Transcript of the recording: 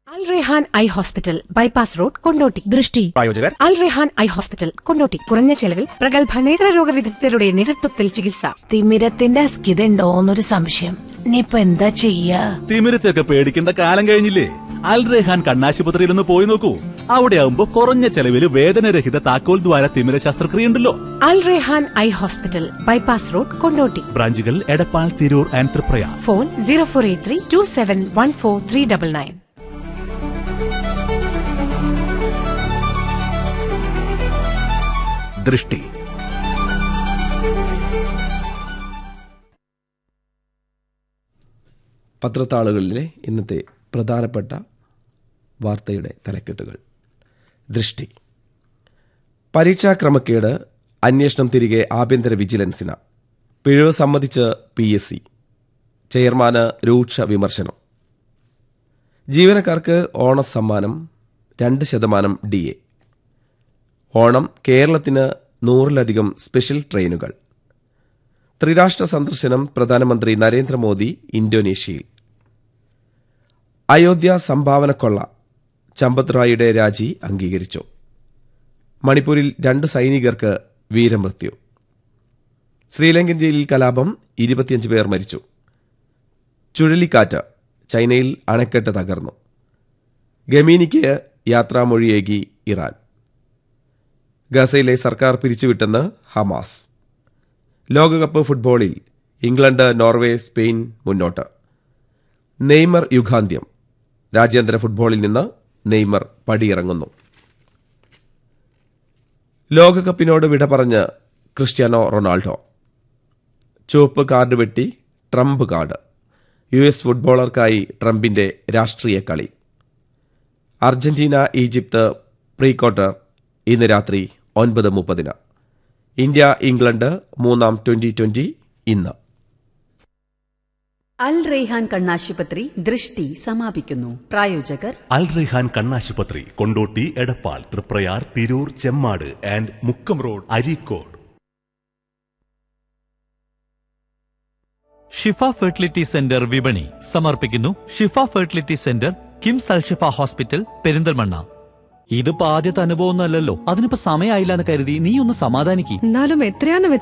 അൽ Rehan eye hospital bypass road Kondotty Drishti പ്രായോജകർ Al Rehan eye hospital Kondotty കുറഞ്ഞ ചെലവിൽ പ്രഗത്ഭ നേത്രരോഗ വിദഗ്ധരുടെ നേതൃത്വത്തിൽ ചികിത്സ തിമിരത്തിന്റെ അസ്കിതണ്ടോന്നൊരു സംശയം ഇനിയിപ്പൊ എന്താ ചെയ്യാ തിമിരത്തൊക്കെ പേടിക്കേണ്ട കാലം കഴിഞ്ഞില്ലേ അൽ റെഹാൻ കണ്ണാശുപത്രിയിൽ ഒന്ന് പോയി നോക്കൂ അവിടെ ആവുമ്പോ കുറഞ്ഞ ചെലവിൽ വേദനരഹിത താക്കോൽ ദ്വാര തിമിര ശസ്ത്രക്രിയ ഉണ്ടല്ലോ Al Rehan eye hospital bypass road Kondotty ബ്രാഞ്ചുകൾ Edappal Tirur and Triprayar phone zero four eight three two seven one four three double nine Drishti പത്രത്താളുകളിലെ ഇന്നത്തെ പ്രധാനപ്പെട്ട വാർത്തയുടെ തലക്കെട്ടുകൾ ദൃഷ്ടി പരീക്ഷാ ക്രമക്കേട് അന്വേഷണം തിരികെ ആഭ്യന്തര വിജിലൻസിന് പിഴവ് സമ്മതിച്ച് പി എസ് സി ചെയർമാന് രൂക്ഷ വിമർശനം ജീവനക്കാർക്ക് ഓണസമ്മാനം രണ്ട് ശതമാനം ഡി എ ഓണം കേരളത്തിന് നൂറിലധികം സ്പെഷ്യൽ ട്രെയിനുകൾ ത്രിരാഷ്ട്ര സന്ദർശനം പ്രധാനമന്ത്രി നരേന്ദ്രമോദി ഇന്തോനേഷ്യയിൽ അയോധ്യ സംഭാവനക്കൊള്ള ചമ്പത് റായിയുടെ രാജി അംഗീകരിച്ചു മണിപ്പൂരിൽ രണ്ട് സൈനികർക്ക് വീരമൃത്യു ശ്രീലങ്കൻ ജയിലിൽ കലാപം ഇരുപത്തിയഞ്ച് പേർ മരിച്ചു ചുഴലിക്കാറ്റ് ചൈനയിൽ അണക്കെട്ട് തകർന്നു ഗമീനിക്ക് യാത്രാമൊഴിയേകി ഇറാൻ ഗസയിലെ സർക്കാർ പിരിച്ചുവിട്ടെന്ന് ഹമാസ് ലോകകപ്പ് ഫുട്ബോളിൽ ഇംഗ്ലണ്ട് നോർവേ സ്പെയിൻ മുന്നോട്ട് നെയ്മർ യുഗാന്ത്യം രാജ്യാന്തര ഫുട്ബോളിൽ നിന്ന് നെയ്മർ പടിയിറങ്ങുന്നു ലോകകപ്പിനോട് വിട പറഞ്ഞ് ക്രിസ്ത്യാനോ റൊണാൾഡോ ചുവപ്പ് കാർഡ് വെട്ടി ട്രംപ് കാർഡ് യു എസ് ഫുട്ബോളർക്കായി ട്രംപിന്റെ രാഷ്ട്രീയ കളി അർജന്റീന ഈജിപ്ത് പ്രീ ക്വാർട്ടർ ഇന്ന് രാത്രി ഒൻപത് മുപ്പതിന് ഇന്ത്യ ഇംഗ്ലണ്ട് മൂന്നാം ട്വന്റി ട്വന്റി ഇന്ന് അൽ റെയ്ഹാൻ കണ്ണാശുപത്രി ദൃഷ്ടി സമാപിക്കുന്നു പ്രായോജകർ അൽ റെഹാൻ കണ്ണാശുപത്രി Kondotty Edappal Triprayar Tirur Chemmad and Mukkam road Areekode Shifa fertility centre വിപണി സമർപ്പിക്കുന്നു Shifa fertility centre KIMS Alshifa hospital Perinthalmanna ഇതിപ്പോ ആദ്യത്തെ അനുഭവം ഒന്നല്ലല്ലോ അതിനിപ്പോ സമയമായില്ല എന്ന് കരുതി നീ ഒന്ന് സമാധാനിക്ക് എന്നാലും എത്രയാന്ന്